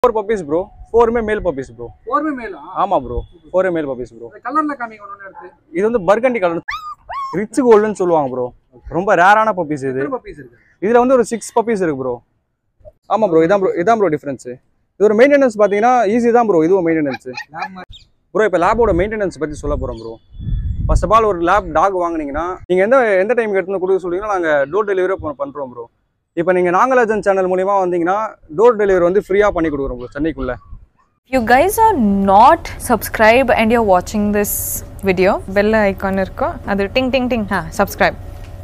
Four puppies bro ஃபோருமே மேல் puppies bro ஃபோர்மே மேலா ஆமா ப்ரோ ஃபோரே மேல் பப்பீஸ் ப்ரோ கலர்ல காமிங்க ஒன்று எடுத்து இது வந்து பர்கண்டி கலர் ரிச் கோல்டுன்னு சொல்லுவாங்க ப்ரோ ரொம்ப ரேரான பப்பீஸ் இது எத்தனை பப்பீஸ் இருக்கு இதுல வந்து ஒரு சிக்ஸ் பப்பீஸ் இருக்கு ப்ரோ ஆமா ப்ரோ இதான் ப்ரோ இதான் ப்ரோ டிஃபரன்ஸ் இது ஒரு மெயின்டெனன்ஸ் பாத்தீங்கன்னா ஈஸி தான் ப்ரோ இதுவும் மெயின்டெனன்ஸ் லேப் மாதிரி ப்ரோ இப்போ லேபோட மெயின்டெனன்ஸ் பற்றி சொல்ல போகிறோம் ப்ரோ ஃபர்ஸ்ட் ஆஃப் ஆல் ஒரு லேப் டாக் வாங்குனீங்கன்னா நீங்கள் எந்த எந்த டைமுக்கு எடுத்துன்னு கொடுக்க சொல்றீங்களோ நாங்கள் டோர் டெலிவரி பண்ணுறோம் ப்ரோ இப்போ நீங்கள் நாகராஜன் சேனல் மூலியமா வந்தீங்கன்னா டோர் டெலிவரி வந்து ஃப்ரீயாக பண்ணி கொடுக்குறோம் ப்ரோ சென்னைக்குள்ளே If you guys are not subscribed and you're watching this video, bell icon irko, adu ting ting ting, ha, subscribe.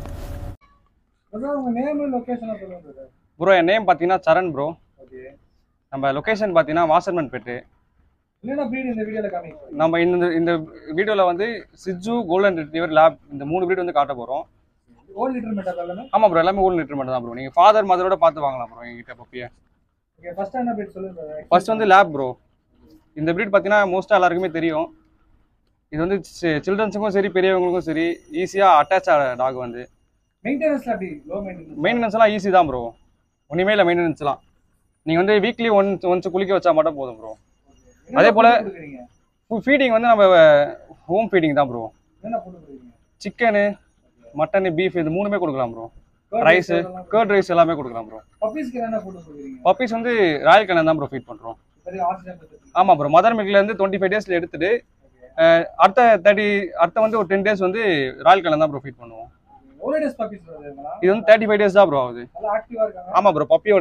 அதான் உங்க நேம் லொகேஷன் சொல்லுங்க ப்ரோ என் நேம் பார்த்தீங்கன்னா சரண் ப்ரோ ஓகே நம்ம லொகேஷன் பார்த்தீங்கன்னா வாசர்மன் பெட்டு என்னென்ன ப்ரீட் இந்த வீடியோல காமிங்க நம்ம இந்த இந்த வீடியோவில் வந்து சிஜு கோல்டன் ரிட்ரீவர் லேப் இந்த மூணு breed வந்து காட்ட போகிறோம் ஓல் லிட்டர் மெட்டர் எல்லாமே ஆமாம் ப்ரோ எல்லாமே கோல்டன் ரிட்ரீவர் தான் ப்ரோ நீங்கள் ஃபாதர் மதரோட பார்த்து வாங்கலாம் ப்ரோ எங்ககிட்ட பப்பியை ஓகே ஃபர்ஸ்ட் என்ன ப்ரீட் சொல்லுங்க ஃபர்ஸ்ட் வந்து லேப் ப்ரோ இந்த breed பார்த்தீங்கன்னா மோஸ்ட்டாக எல்லாருக்குமே தெரியும் இது வந்து சில்ட்ரன்ஸுக்கும் சரி பெரியவங்களுக்கும் சரி ஈஸியாக அட்டாச் ஆகிற டாக் வந்து மெயின்டெனன்ஸ்ல அப்படி லோ மெயின்டெனன்ஸ் மெயின்டெனன்ஸ்லாம் ஈஸி தான் ப்ரோ ஒன்றுமே இல்லை மெயின்டெனன்ஸ்லாம் நீங்கள் வந்து வீக்லி ஒன்ஸ் ஒன்ஸ் குளிக்க வச்சா மட்டும் போதும் ப்ரோ அதே போல- கொடுக்குறீங்க ஃபீடிங் வந்து நம்ம ஹோம் ஃபீடிங் தான் ப்ரோ என்ன ஃபுட் கொடுக்குறீங்க சிக்கனு மட்டனு பீஃப் இது மூணுமே கொடுக்கலாம் ப்ரோ ரைஸு கர்ட் ரைஸ் எல்லாமே கொடுக்கலாம் ப்ரோ பப்பீஸ்க்கு என்ன ஃபுட் கொடுக்குறீங்க பப்பீஸ் வந்து ராயல் கண்ணன் தான் ப்ரோ ஃபீட் பண்ணுறோம் பெரிய ஆக்சிஜன் கொடுத்துருக்கீங்க ஆமாம் ப்ரோ மதர் மில்க்லேருந்து டுவெண்ட்டி ஃபைவ் டேஸில் எடுத்துட்டு அஹ், அடுத்த தேர்ட்டி அடுத்த வந்து ஒரு டென் டேஸ் வந்து ராயல் கண்ணன் தான் ப்ரோ ஃபீட் பண்ணுவோம் எவ்வளோ டேஸ் பப்பீஸ் வருதுங்களா இது வந்து தேர்ட்டி ஃபைவ் டேஸ் தான் ப்ரோ ஆகுது நல்லா ஆக்டிவா இருக்காங்க ஆமாம் ப்ரோ பப்பியோட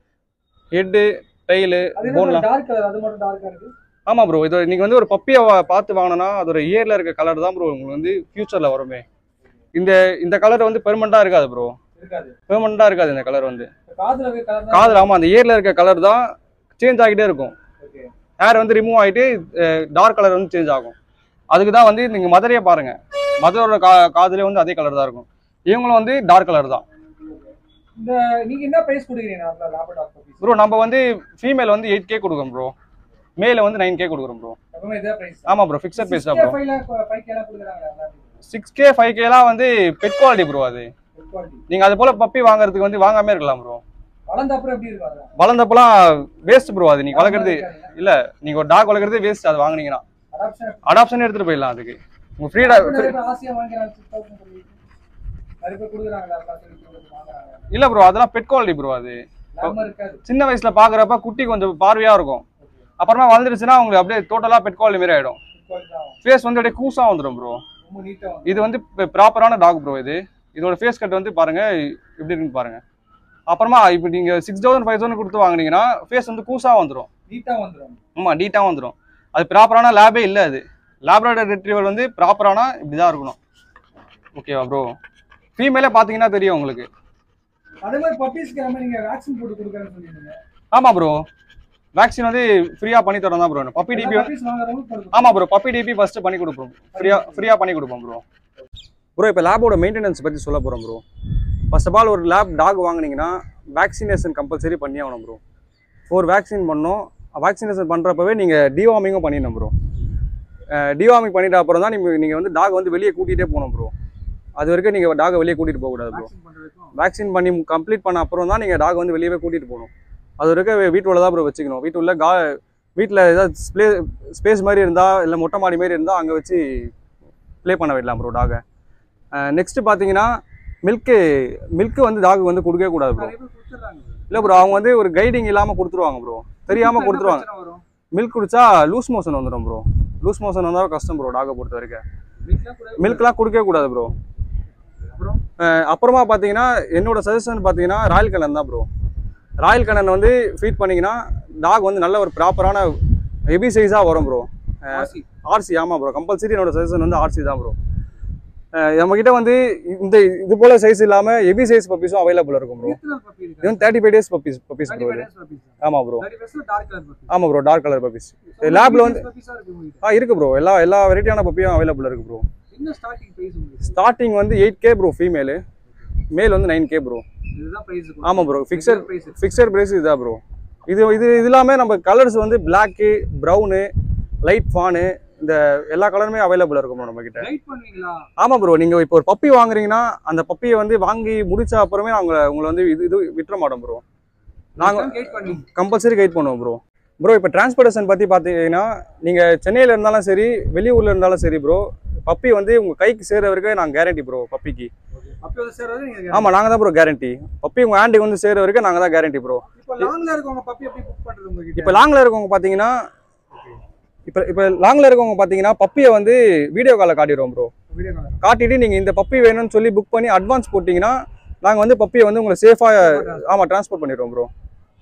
ஹெட்டு டெய்லு அது என்ன போன்லாம் டார்க் கலர் அது மட்டும் டார்க்கா இருக்கு ஆமாம் ப்ரோ இது நீங்கள் வந்து ஒரு பப்பியை வா- பார்த்து வாங்கினா அதோட இயரில் இருக்க கலர் தான் ப்ரோ உங்களுக்கு வந்து ஃபியூச்சரில் வருமே இந்த இந்த கலர் வந்து பெர்மனண்டாக இருக்காது ப்ரோ இருக்காது பெர்மனண்டாக இருக்காது இந்த கலர் வந்து இப்ப காதுல இருக்க கலர் காதில் ஆமாம் அந்த இயரில் இருக்க கலர் தான் சேஞ்ச் ஆகிட்டே இருக்கும் ஓகே ஹேர் வந்து ரிமூவ் ஆகிட்டு டார்க் கலர் வந்து சேஞ்ச் ஆகும் அதுக்கு தான் வந்து நீங்கள் மதரையே பாருங்கள் மதரோட கா காதுலேயே வந்து அதே கலர் தான் இருக்கும் இவங்களும் வந்து டார்க் கலர் தான் இந்த நீங்க என்ன பிரைஸ் கொடுக்குறீங்க லேபடாக் பப்பீஸ் ப்ரோ நம்ம வந்து ஃபீமேல் வந்து எயிட் கே கொடுக்குறோம் ப்ரோ மேல வந்து நைன் கே கொடுக்குறோம் ப்ரோ எப்பவுமே இதே பிரைஸ் ஆமாம் ப்ரோ ஃபிக்ஸட் பேஸ் தான் ப்ரோ ஃபைவ் லேக் ஃபைவ் கேலாம் கொடுக்குறாங்க சிக்ஸ் கே ஃபைவ் கேலாம் வந்து பெட் குவாலிட்டி ப்ரோ அது குவாலிட்டி நீங்கள் அது போல் பப்பி வாங்குறதுக்கு வந்து வாங்காமே இருக்கலாம் ப்ரோ வளர்ந்த அப்புறம் எப்படி இருக்கும் அதெல்லாம் வளர்ந்தப்பெல்லாம் வேஸ்ட் ப்ரோ அது நீங்கள் வளர்க்குறது இல்லை நீங்கள் ஒரு டாக் வளர்க்குறதே வேஸ்ட் அது வாங்குனீங்கன்னா அடாப்ஷன் அடாப்ஷன் எடுத்துகிட்டு போயிடலாம் அதுக்கு உங்கள் ஃப்ரீடா நிறைய பேர் ஆசையா வாங்குறாங்க சிக்ஸ் தௌசண்ட் சொல்லி நிறைய பேர் கொடுக்குறாங்க அதெல்லாம் சொல்லி கொடுத்து வாங்குறாங்க இல்லை ப்ரோ அதெல்லாம் பெட் குவாலிட்டி ப்ரோ அது லாபம் இருக்காது சின்ன வயசுல பாக்குறப்ப குட்டி கொஞ்சம் பார்வையா இருக்கும் அப்புறமா வளர்ந்துருச்சுன்னா உங்களுக்கு அப்படியே டோட்டலா பெட் குவாலிட்டி மாதிரி ஆயிடும் குவாலிட்டி தான் ஃபேஸ் வந்து அப்படியே கூசா வந்துடும் ப்ரோ ரொம்ப நீட்டா இது வந்து ப்ராப்பரான டாக் ப்ரோ இது இதோட ஃபேஸ் கட் வந்து பாருங்க எப்படி இருக்குன்னு பாருங்க அப்புறமா இப்போ நீங்க சிக்ஸ் தௌசண்ட் ஃபைவ் தௌசண்ட் கொடுத்து வாங்குனீங்கன்னா ஃபேஸ் வந்து கூசா வந்துடும் நீட்டா வந்துடும் ஆமா நீட்டாக வந்துடும் அது ப்ராப்பரான லேபே இல்லை அது லேப்ராடர் ரெட்ரீவர் வந்து ப்ராப்பரான இப்படி தான் இருக்கணும் ஓகேவா ப்ரோ ஃபீமேலே பார்த்தீங்கன்னா தெரியும் உங்களுக்கு அதே மாதிரி பப்பீஸ்க்கு எல்லாமே நீங்க வேக்சின் போட்டு கொடுக்குறேன்னு சொல்லிருந்தீங்க ஆமா ப்ரோ வேக்சின் வந்து ஃப்ரீயா பண்ணி தரோம் தான் ப்ரோ பப்பி டிபி பப்பீஸ் வாங்குறவங்க போட்டு ஆமா ப்ரோ பப்பி டிபி ஃபர்ஸ்ட் பண்ணி கொடுப்போம் ஃப்ரீயா ஃப்ரீயா பண்ணி கொடுப்போம் ப்ரோ ப்ரோ இப்போ லேபோட மெயின்டெனன்ஸ் பற்றி சொல்ல போகிறோம் ப்ரோ ஃபர்ஸ்ட் ஆஃப் ஆல் ஒரு லேப் டாக் வாங்குனீங்கன்னா வேக்சினேஷன் கம்பல்சரி பண்ணி ஆகணும் ப்ரோ ஃபோர் வேக்சின் பண்ணோம் வேக்சினேஷன் பண்ணுறப்பவே நீங்கள் டிவார்மிங்கும் பண்ணிடணும் ப்ரோ டிவார்மிங் பண்ணிட்ட அப்புறம் தான் நீங்கள் நீங்கள் வந்து டாக் வந்து வெளியே கூட்டிகிட்டே போகணும் ப்ரோ அது வரைக்கும் நீங்கள் டாகை வெளியே கூட்டிகிட்டு போகக்கூடாது ப்ரோ வேக்சின் பண்றதுக்கும் வேக்சின் பண்ணி கம்ப்ளீட் பண்ண அப்புறம் தான் நீங்கள் டாக் வந்து வெளியவே கூட்டிகிட்டு போகணும் அது வரைக்கும் வீட்டுள்ள தான் ப்ரோ வச்சுக்கணும் வீட்டுள்ள கா வீட்டில் ஏதாவது ஸ்ப்ளே ஸ்பேஸ் மாதிரி இருந்தால் இல்லை மொட்டை மாடி மாதிரி இருந்தால் அங்கே வச்சு ப்ளே பண்ண விடலாம் ப்ரோ டாகை நெக்ஸ்ட்டு பார்த்தீங்கன்னா மில்க்கு மில்க்கு வந்து டாக் வந்து கொடுக்கவே கூடாது ப்ரோ நிறைய பேர் கொடுத்துறாங்க இல்லை ப்ரோ அவங்க வந்து ஒரு கைடிங் இல்லாமல் கொடுத்துருவாங்க ப்ரோ தெரியாமல் கொடுத்துருவாங்க வரும் மில்க் குடிச்சா லூஸ் மோஷன் வந்துடும் ப்ரோ லூஸ் மோஷன் வந்தால் கஷ்டம் ப்ரோ டாகை பொறுத்த வரைக்கும் வீட்ல கூட மில்க்லாம் கொடுக்கவே கூடாது ப்ரோ அப்புறம் அப்புறமா பார்த்தீங்கன்னா என்னோட சஜஷன் பார்த்தீங்கன்னா ராயல் கண்ணன் தான் ப்ரோ ராயல் கண்ணன் வந்து ஃபீட் பண்ணீங்கன்னா டாக் வந்து நல்ல ஒரு ப்ராப்பரான ஹெவி சைஸாக வரும் ப்ரோ ஆசி ஆர்சி ஆமாம் ப்ரோ கம்பல்சரி என்னோட சஜஷன் வந்து ஆர்சி தான் ப்ரோ நம்மக்கிட்ட வந்து இந்த இது போல சைஸ் இல்லாமல் ஹெவி சைஸ் பப்பீஸும் அவைலபிள் இருக்கும் ப்ரோ எத்தனை பப்பி இது இருக்கு வந்து thirty five days puppies puppies bro இது பப்பீஸ் ஆமாம் bro thirty percent dark colour puppy ஆமாம் ப்ரோ டார்க் கலர் பப்பீஸ் லேப்ல வந்து பப்பீஸா இருக்கு உங்களுக்கு ஆ இருக்கு ப்ரோ எல்லா எல்லா வெரைட்டியான பப்பியும் அவைலபிள் இருக்கு ப்ரோ என்ன ஸ்டார்டிங் பிரைஸ் உங்களுக்கு ஸ்டார்டிங் வந்து eight K bro female male வந்து நைன் கே ப்ரோ இதுதான் பிரைஸ் ஆமாம் bro fixed price fixed price இதுதான் ப்ரோ இது இது இது இல்லாமல் நம்ம கலர்ஸ் வந்து பிளாக்கு ப்ரௌனு லைட் ஃபானு இந்த எல்லா கலருமே அவைலபிள் இருக்கும் bro நம்ம கிட்ட கைட் பண்ணுவீங்களா ஆமாம் ப்ரோ நீங்கள் இப்போ ஒரு பப்பி வாங்குறீங்கன்னா அந்த பப்பியை வந்து வாங்கி முடிச்ச அப்புறமே நாங்கள் உங்களை வந்து இது இது விட்டுற மாட்டோம் ப்ரோ நாங்க- கைட் பண்ணி கம்பல்சரி கைட் பண்ணுவோம் ப்ரோ ப்ரோ இப்போ டிரான்ஸ்போர்ட்டேஷன் பற்றி பார்த்தீங்கன்னா நீங்கள் சென்னையில் இருந்தாலும் சரி வெளியூரில் இருந்தாலும் சரி ப்ரோ பப்பி வந்து உங்கள் கைக்கு சேர்ற வரைக்கும் நாங்கள் கேரண்டி ப்ரோ பப்பிக்கு அப்போ வந்து சேர்றது நீங்க ஆமாம் நாங்கள் தான் ப்ரோ கேரண்டி பப்பி உங்கள் ஹேண்டுக்கு வந்து சேர்ற வரைக்கும் நாங்கள் தான் கேரண்டி ப்ரோ இப்போ லாங்ல இருக்கவங்க பப்பி எப்படி புக் பண்றது உங்ககிட்ட இப்போ லாங்கில் இருக்கவங்க பார்த்தீங்கன்னா இப்போ இப்போ லாங்கில் இருக்கவங்க பார்த்தீங்கன்னா பப்பியை வந்து வீடியோ காலில் காட்டிடுவோம் ப்ரோ வீடியோ கால் காட்டிட்டு நீங்கள் இந்த பப்பி வேணும்னு சொல்லி புக் பண்ணி அட்வான்ஸ் போட்டிங்கன்னா நாங்கள் வந்து பப்பியை வந்து உங்களை சேஃபாக ஆமாம் ட்ரான்ஸ்போர்ட் பண்ணிடுவோம் ப்ரோ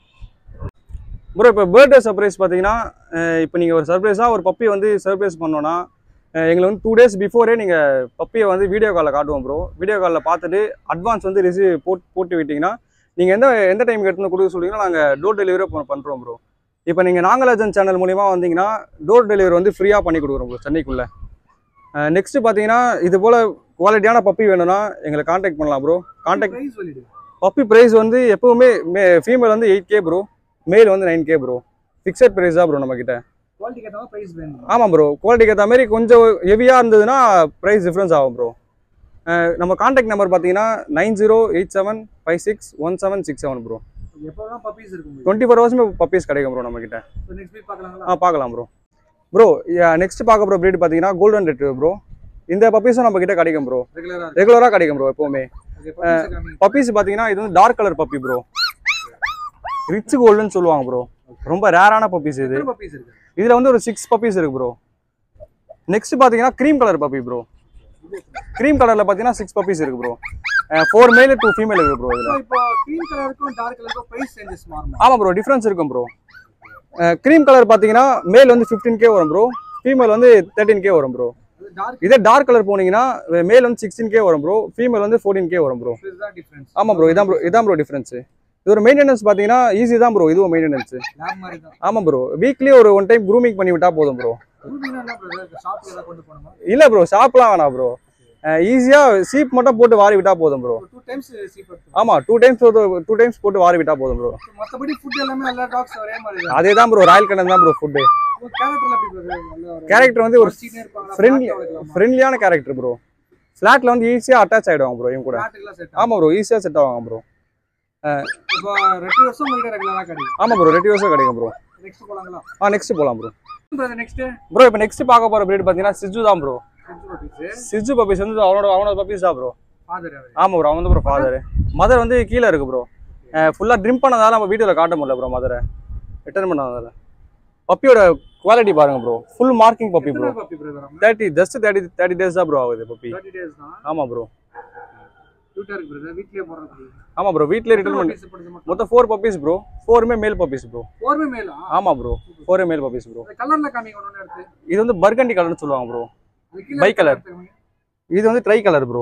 ப்ரோ இப்போ பர்த்டே சர்ப்ரைஸ் பார்த்தீங்கன்னா இப்போ நீங்கள் ஒரு சர்ப்ரைஸாக ஒரு பப்பி வந்து சர்ப்ரைஸ் பண்ணோன்னா அஹ் எங்களை வந்து டூ டேஸ் பிஃபோரே நீங்கள் பப்பியை வந்து வீடியோ காலில் காட்டுவோம் ப்ரோ வீடியோ காலில் பார்த்துட்டு அட்வான்ஸ் வந்து ரிசீவ் போட் போட்டு விட்டிங்கன்னா நீங்கள் எந்த எந்த டைமுக்கு எடுத்து வந்து கொடுக்க சொல்றீங்களோ நாங்கள் டோர் டெலிவரி பண்ணுறோம் ப்ரோ இப்போ நீங்கள் நாகராஜன் சேனல் மூலிமா வந்தீங்கன்னா டோர் டெலிவரி வந்து ஃப்ரீயாக பண்ணி கொடுக்குறோம் ப்ரோ சென்னைக்குள்ளே நெக்ஸ்ட்டு பார்த்தீங்கன்னா இது போல் குவாலிட்டியான பப்பி வேணும்னா எங்களை காண்டாக்ட் பண்ணலாம் ப்ரோ காண்டாக்ட் பிரைஸ் சொல்லிடு பப்பி ப்ரைஸ் வந்து எப்பவுமே மே ஃபீமேல் வந்து எயிட் கே ப்ரோ மேல் வந்து nine K bro fixed price தான் ப்ரோ நம்மக்கிட்ட குவாலிட்டி கேட்டா பிரைஸ் வேணும் ஆமாம் ப்ரோ குவாலிட்டிக்கு ஏற்ற மாதிரி கொஞ்சம் ஹெவியாக இருந்ததுன்னா ப்ரைஸ் டிஃப்ரென்ஸ் ஆகும் ப்ரோ நம்ம காண்டாக்ட் நம்பர் பார்த்தீங்கன்னா nine zero eight seven five six one seven six seven bro எப்போதான் பப்பீஸ் இருக்கும் டுவெண்ட்டி ஃபோர் ஹவர்ஸுமே பப்பீஸ் கிடைக்கும் ப்ரோ நம்மக்கிட்ட ஸோ நெக்ஸ்ட் வீக் பார்க்கலாங்களா ஆ பார்க்கலாம் ப்ரோ ப்ரோ நெக்ஸ்ட் பார்க்க ப்ரோ ப்ரீட் பார்த்தீங்கன்னா கோல்டன் ரெட்ரிவர் ப்ரோ இந்த பப்பீஸும் நம்மக்கிட்ட கிடைக்கும் ப்ரோ ரெகுலரா ரெகுலராக கிடைக்கும் ப்ரோ எப்போவுமே ஓகே பப்பீஸ் காமி பப்பீஸ் பார்த்தீங்கன்னா இது வந்து dark colour puppy bro rich கோல்டுன்னு சொல்லுவாங்க ப்ரோ ரொம்ப ரேரான பப்பீஸ் இது எத்தனை பப்பீஸ் இருக்கு இதில் வந்து ஒரு சிக்ஸ் பப்பீஸ் இருக்கு ப்ரோ நெக்ஸ்ட் பார்த்தீங்கன்னா cream colour puppy bro cream கலரில் பார்த்தீங்கன்னா சிக்ஸ் பப்பீஸ் இருக்கு bro four male two female இருக்கு ப்ரோ ஸோ இதில் இப்போ க்ரீன் கலருக்கும் டார்க் கலருக்கும் பிரைஸ் சேஞ்சஸ் மாறுமா ஆமாம் ப்ரோ டிஃப்ரென்ஸ் இருக்கும் ப்ரோ க்ரீம் கலர் பார்த்தீங்கன்னா மேல் வந்து ஃபிஃப்டீன் கே வரும் ப்ரோ ஃபீமேல் வந்து தேர்ட்டின் கே வரும் ப்ரோ அது டார்க் இதே டார்க் கலர் போனீங்கன்னா மேல் வந்து சிக்ஸ்டீன் கே வரும் ப்ரோ ஃபீமேல் வந்து ஃபோர்டீன் கே வரும் ப்ரோ இதுதான் டிஃபரன்ஸ் ஆமாம் ப்ரோ இதான் ப்ரோ இதான் ப்ரோ டிஃப்ரென்ஸ் இது ஒரு மெயின்டெனன்ஸ் பார்த்தீங்கன்னா ஈஸி தான் ப்ரோ இதுவும் மெயின்டெனன்ஸ் லேப் மாதிரி தான் ஆமாம் ப்ரோ வீக்லி ஒரு ஒன் டைம் க்ரூமிங் பண்ணி விட்டா போதும் ப்ரோ ரூபினா என்ன பிரதர் ஷாப்ல ஏதாவது கொண்டு போகணுமா இல்லை ப்ரோ ஷாப்லாம் வேணாம் ப்ரோ ஈஸியாக சீப் மட்டும் போட்டு வாரி விட்டா போதும் ப்ரோ டூ டைம்ஸ் சீப் எடுத்து ஆமாம் டூ டைம்ஸ் டூ டைம்ஸ் போட்டு வாரி விட்டா போதும் ப்ரோ மற்றபடி ஃபுட் எல்லாமே எல்லா டாக்ஸ் ஒரே மாதிரி தான் அதே தான் ப்ரோ ராயல் கண்ணன் தான் ப்ரோ ஃபுட்டு உங்க கேரக்டர்ல எப்படி பிரதர் நல்ல ஒரு கேரக்டர் வந்து ஒரு சீனே இருப்பாங்களா friendly- flat ஆ வைக்கலாமா? ஃப்ரெண்ட்லியான கேரக்டர் ப்ரோ ஃப்ளாட்டில் வந்து ஈஸியாக அட்டாச் ஆகிடுவாங்க ப்ரோ இவங்க கூட flat எல்லாம் set ஆகும். ஆமாம் ப்ரோ ஈஸியாக செட் ஆவாங்க ப்ரோ இப்போ ரெண்டு வருஷம் உங்ககிட்ட ரெகுலரா கிடைக்கும் ஆமாம் ப்ரோ ரெட்டிவர்ஸாக கிடைக்கும் ப்ரோ நெக்ஸ்ட் போலாங்களா ஆ நெக்ஸ்ட் போகலாம் ப்ரோ பிரதர் நெக்ஸ்ட் ப்ரோ இப்போ நெக்ஸ்ட் பார்க்க போகிற breed பார்த்தீங்கன்னா சிஜு தான் ப்ரோ பப்பீஸ் சிஜு பப்பீஸ் வந்து அவனோட அவனோட பப்பீஸ் தான் ப்ரோ ஃபாதர் அவர் ஆமாம் ப்ரோ அவன் வந்து ப்ரோ ஃபாதர் மதர் வந்து கீழே இருக்கு ப்ரோ ஃபுல்லாக ட்ரிம் பண்ணதால நம்ம வீடியோவில் காட்ட முடியல ப்ரோ மதரை ரிட்டர்ன் பண்ணதால பப்பியோட குவாலிட்டி பாருங்க bro full marking puppy bro puppy brother அவங்க thirty just thirty thirty days தான் ப்ரோ ஆகுது பப்பி 30 டேஸ் தான் ஆமாம் ப்ரோ கியூட்டா இருக்கு பிரதர் வீட்லயே போறது ஆமாம் ப்ரோ வீட்டிலே ரிட்டர்ன் பண்ணி பப்பீஸ் படிச்ச மட்டும் மொத்தம் ஃபோர் பப்பீஸ் ப்ரோ ஃபோருமே மேல் பப்பீஸ் ப்ரோ போர்வே மேலா ஆமாம் ப்ரோ ஃபோரே மேல் பப்பீஸ் ப்ரோ கலர்ல காமிங்க ஒண்ணு எடுத்து இது வந்து பர்கண்டி கலர்னு சொல்லுவாங்க ப்ரோ அது கீழ Bi colour. இது வந்து dry colour bro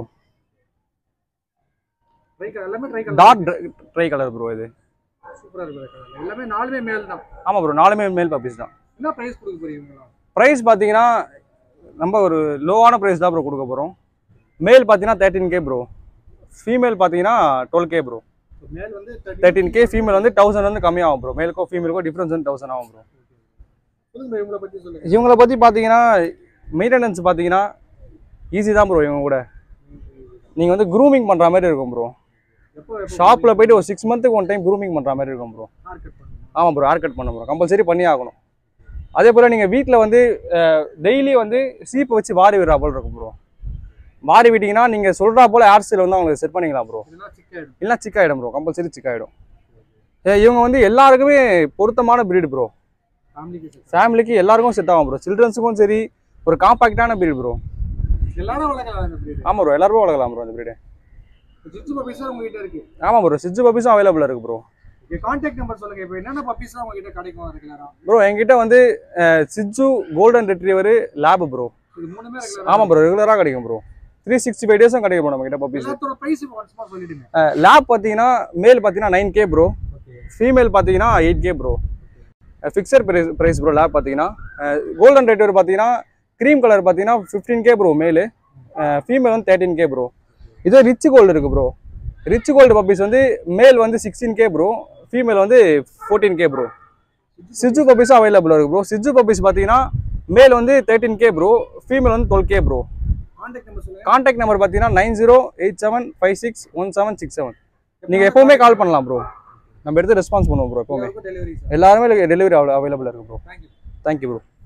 dry colour எல்லாமே dry colour dark dry colour bro இது சூப்பரா இருக்கு கலர் எல்லாமே நாலுமே மேல் தான் ஆமாம் ப்ரோ நாலுமே மேல் பப்பீஸ் தான் என்ன பிரைஸ் கொடுக்க போறீங்க ப்ரைஸ் பார்த்தீங்கன்னா நம்ம ஒரு லோவான ப்ரைஸ் தான் ப்ரோ கொடுக்க போகிறோம் மேல் பார்த்தீங்கன்னா தேர்ட்டின் கே ப்ரோ ஃபீமேல் பார்த்தீங்கன்னா டுவெல் கே ப்ரோ மேல் வந்து தேர்ட்டின் கே ஃபீமேல் வந்து தௌசண்ட் வந்து கம்மியாகும் ப்ரோ மேலுக்கோ ஃபீமேலுக்கோ டிஃப்ரென்ஸ் வந்து தௌசண்ட் ஆகும் ப்ரோ சொல்லுங்க இவங்கள பத்தி சொல்லுங்க இவங்கள பற்றி பார்த்தீங்கன்னா மெயின்டெனன்ஸ் பார்த்தீங்கன்னா ஈஸி தான் ப்ரோ இவங்க கூட நீங்கள் வந்து க்ரூமிங் பண்ணுற மாதிரி இருக்கும் ப்ரோ எப்போ எப்போ ஷாப்பில் போயிட்டு ஒரு சிக்ஸ் மந்த்துக்கு ஒன் டைம் க்ரூமிங் பண்ணுற மாதிரி இருக்கும் ப்ரோ ஹேர் கட் பண்ணுங்க ஆமாம் ப்ரோ ஹேர் கட் பண்ண ப்ரோ கம்பல்சரி பண்ணி ஆகணும் அதே போல் நீங்கள் வீட்டில் வந்து டெய்லி வந்து சீப்பை வச்சு வாரி விடுறா போல் இருக்கும் ப்ரோ வாரி விட்டீங்கன்னா நீங்கள் சொல்கிறா போல் ஹேர் ஸ்டைல் வந்து அவங்களுக்கு செட் பண்ணிக்கலாம் ப்ரோ இதெல்லாம் சிக் ஆயிடும் இல்லைனா சிக் ஆகிடும் ப்ரோ கம்பல்சரி சிக் ஆகிடும் இவங்க வந்து எல்லாருக்குமே பொருத்தமான breed ப்ரோ ஃபேமிலிக்கு செட் ஃபேமிலிக்கு எல்லாருக்கும் செட் ஆகும் ப்ரோ சில்ட்ரன்ஸுக்கும் சரி ஒரு காம்பாக்டான breed ப்ரோ எல்லாரும் வளர்க்கலாம் இந்த breed ஆமாம் ப்ரோ எல்லாருமே வளர்க்கலாம் ப்ரோ அந்த breed ஜிச்சு பப்பீஸ் உங்ககிட்ட இருக்கு ஆமாம் ப்ரோ சிஜு பப்பீஸும் அவைலபிள் இருக்குது ப்ரோ இங்க கான்டாக்ட் நம்பர் சொல்லுங்க இப்போ என்னென்ன பப்பீஸ் உங்ககிட்ட கிடைக்கும் ரெகுலரா ப்ரோ என்கிட்ட வந்து அஹ், சிஜு கோல்டன் ரெட்ரீவர் லேப் ப்ரோ இது மூணுமே ரெகுலரா ஆமாம் ப்ரோ ரெகுலராக கிடைக்கும் ப்ரோ த்ரீ சிக்ஸ்டி ஃபைவ் டேஸும் கிடைக்கும் ப்ரோ நம்மகிட்ட பப்பீஸ் எல்லாத்தோட பிரைஸ் இப்போ ஒன்ஸ்மா சொல்லிடுங்க லேப் பார்த்தீங்கன்னா மேல் பார்த்தீங்கன்னா nine K bro okay female பார்த்தீங்கன்னா eight K bro fixed price price bro lab பார்த்தீங்கன்னா கோல்டன் ரெட்ரீவர் பார்த்தீங்கன்னா க்ரீம் கலர் பார்த்தீங்கன்னா fifteen K bro male female வந்து தேர்ட்டின் கே ப்ரோ இதே ரிச் கோல்டு இருக்குது ப்ரோ ரிச் கோல்டு பப்பீஸ் வந்து male வந்து sixteen K bro female வந்து fourteen K bro சிஜு பப்பீஸும் அவைலபிள் இருக்குது ப்ரோ சிஜு பப்பீஸ் பார்த்தீங்கன்னா மேல் வந்து தேர்ட்டின் கே ப்ரோ ஃபீமேல் வந்து twelve K bro contact number சொல்லுங்க கான்டாக்ட் நம்பர் பார்த்தீங்கன்னா nine zero eight seven five six one seven six seven நீங்கள் எப்போவுமே கால் பண்ணலாம் ப்ரோ நம்ம எடுத்து ரெஸ்பான்ஸ் பண்ணுவோம் ப்ரோ எப்போவுமே டெலிவரி சார் எல்லாருமே டெலிவரி அவைலபிளாக இருக்கு ப்ரோ தேங்க்யூ தேங்க்யூ ப்ரோ